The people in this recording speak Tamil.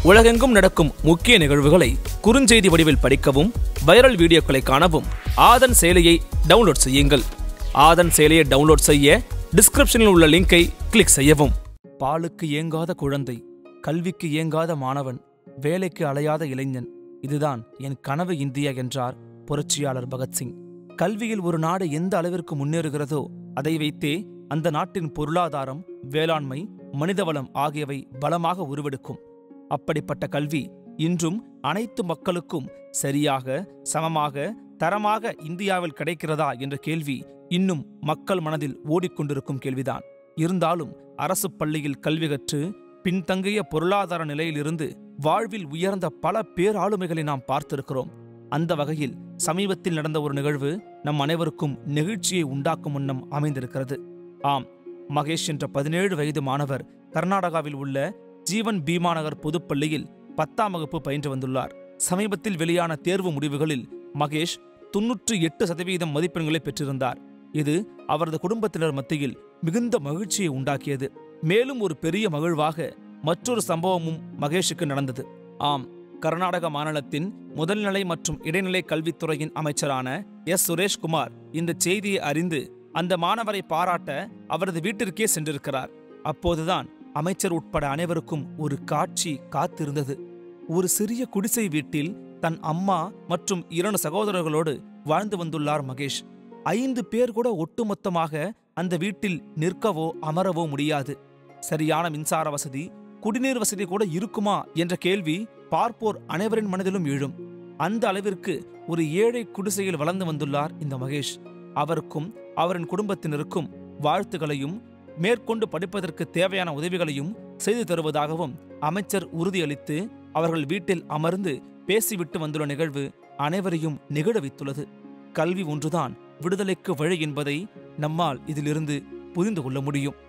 உலகெங்கும் நடக்கும் முக்கிய நிகழ்வுகளை குறுஞ்செய்தி வடிவில் படிக்கவும் வைரல் வீடியோக்களை காணவும் ஆதன் செயலியை டவுன்லோட் செய்யுங்கள் ஆதன் செயலியை டவுன்லோட் செய்ய டிஸ்கிரிப்ஷனில் உள்ள லிங்கை கிளிக் செய்யவும் பாலுக்கு ஏங்காத குழந்தை கல்விக்கு ஏங்காத மாணவன் வேலைக்கு அலையாத இளைஞன் இதுதான் என் கனவு இந்தியா என்றார் புரட்சியாளர் பகத்சிங் கல்வியில் ஒரு நாடு எந்த அளவிற்கு முன்னேறுகிறதோ அதை வைத்தே அந்த நாட்டின் பொருளாதாரம் வேளாண்மை மனிதவளம் ஆகியவை பலமாக உருவெடுக்கும் அப்படிப்பட்ட கல்வி இன்றும் அனைத்து மக்களுக்கும் சரியாக சமமாக தரமாக இந்தியாவில் கிடைக்கிறதா என்ற கேள்வி இன்னும் மக்கள் மனதில் ஓடிக்கொண்டிருக்கும் கேள்விதான் இருந்தாலும் அரசு பள்ளியில் கல்வி கற்று பின்தங்கிய பொருளாதார நிலையிலிருந்து வாழ்வில் உயர்ந்த பல பேராளுமைகளை நாம் பார்த்திருக்கிறோம் அந்த வகையில் சமீபத்தில் நடந்த ஒரு நிகழ்வு நம் அனைவருக்கும் நெகிழ்ச்சியை உண்டாக்கும் வண்ணம் அமைந்திருக்கிறது ஆம் மகேஷ் என்ற பதினேழு வயது மாணவர் கர்நாடகாவில் உள்ள ஜீவன் பீமாநகர் பொதுப்பள்ளியில் பத்தாம் வகுப்பு பயின்று வந்துள்ளார் சமீபத்தில் வெளியான தேர்வு முடிவுகளில் மகேஷ் தொன்னூற்றி எட்டு சதவீதம் மதிப்பெண்களை பெற்றிருந்தார் இது அவரது குடும்பத்தினர் மத்தியில் மிகுந்த மகிழ்ச்சியை உண்டாக்கியது மேலும் ஒரு பெரிய மகிழ்வாக மற்றொரு சம்பவமும் மகேஷுக்கு நடந்தது ஆம் கர்நாடக மாநிலத்தின் முதல்நிலை மற்றும் இடைநிலை கல்வித்துறையின் அமைச்சரான எஸ் சுரேஷ்குமார் இந்த செய்தியை அறிந்து அந்த மாணவரை பாராட்ட அவரது வீட்டிற்கே சென்றிருக்கிறார் அப்போதுதான் அமைச்சர் உட்பட அனைவருக்கும் ஒரு காட்சி காத்திருந்தது ஒரு சிறிய குடிசை வீட்டில் தன் அம்மா மற்றும் இரண்டு சகோதரர்களோடு வாழ்ந்து வந்துள்ளார் மகேஷ் ஐந்து பேர் கூட ஒட்டுமொத்தமாக அந்த வீட்டில் நிற்கவோ அமரவோ முடியாது சரியான மின்சார வசதி குடிநீர் வசதி கூட இருக்குமா என்ற கேள்வி பார்ப்போர் அனைவரின் மனதிலும் எழும் அந்த அளவிற்கு ஒரு ஏழை குடிசையில் வளர்ந்து வந்துள்ளார் இந்த மகேஷ் அவருக்கும் அவரின் குடும்பத்தினருக்கும் வாழ்த்துகளையும் மேற்கொண்டு படிப்பதற்கு தேவையான உதவிகளையும் செய்து தருவதாகவும் அமைச்சர் உறுதியளித்து அவர்கள் வீட்டில் அமர்ந்து பேசிவிட்டு வந்துள்ள நிகழ்வு அனைவரையும் நிகழ வைத்துள்ளது கல்வி ஒன்றுதான் விடுதலைக்கு வழி என்பதை நம்மால் இதிலிருந்து புரிந்து கொள்ள முடியும்